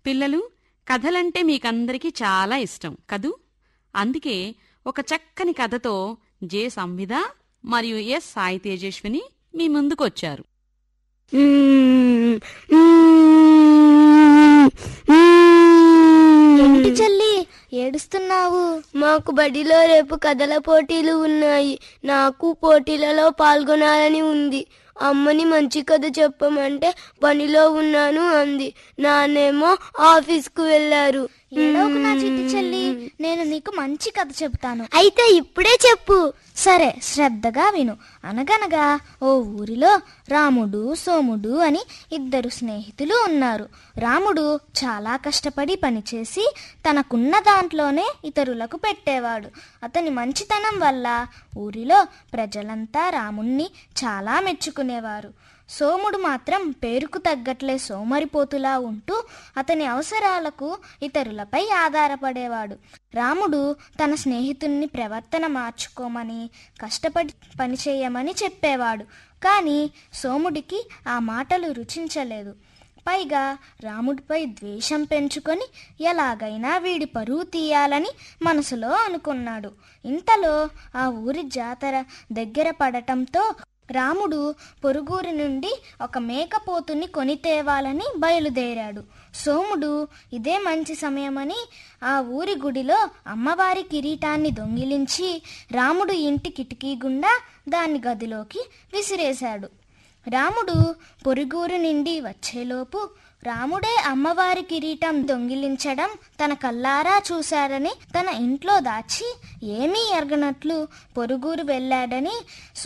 పిల్లలు కథలంటే మీకందరికీ చాలా ఇష్టం కదూ అందుకే ఒక చక్కని కథతో జే సంవిధ మరియు ఎస్ సాయి తేజస్విని మీ ముందుకొచ్చారు ఏంటి చెల్లి ఏడుస్తున్నావు మాకు బడిలో రేపు కథల పోటీలు ఉన్నాయి నాకు పోటీలలో పాల్గొనాలని ఉంది అమ్మని మంచి కథ చెప్పమంటే పనిలో ఉన్నాను అంది నాన్నేమో ఆఫీస్కు వెళ్ళారు ఏడవకు నా చిట్టి చెల్లి నేను నీకు మంచి కథ చెబుతాను అయితే ఇప్పుడే చెప్పు సరే శ్రద్ధగా విను అనగనగా ఓ ఊరిలో రాముడు సోముడు అని ఇద్దరు స్నేహితులు ఉన్నారు రాముడు చాలా కష్టపడి పనిచేసి తనకున్న దాంట్లోనే ఇతరులకు పెట్టేవాడు అతని మంచితనం వల్ల ఊరిలో ప్రజలంతా రాముణ్ణి చాలా మెచ్చుకునేవారు సోముడు మాత్రం పేరుకు తగ్గట్లే సోమరిపోతులా ఉంటూ అతని అవసరాలకు ఇతరులపై ఆధారపడేవాడు రాముడు తన స్నేహితుణ్ణి ప్రవర్తన మార్చుకోమని కష్టపడి పనిచేయమని చెప్పేవాడు కానీ సోముడికి ఆ మాటలు రుచించలేదు పైగా రాముడిపై ద్వేషం పెంచుకొని ఎలాగైనా వీడి పరువు తీయాలని మనసులో అనుకున్నాడు ఇంతలో ఆ ఊరి జాతర దగ్గర పడటంతో రాముడు పొరుగురి నుండి ఒక మేకపోతుని కొని తేవాలని బయలుదేరాడు సోముడు ఇదే మంచి సమయమని ఆ ఊరి గుడిలో అమ్మవారి కిరీటాన్ని దొంగిలించి రాముడు ఇంటి కిటికీ గుండా దాన్ని గదిలోకి విసిరేశాడు రాముడు పొరుగురు నుండి వచ్చేలోపు రాముడే అమ్మవారి కిరీటం దొంగిలించడం తన కల్లారా చూశాడని తన ఇంట్లో దాచి ఏమీ ఎరగనట్లు పొరుగురు వెళ్ళాడని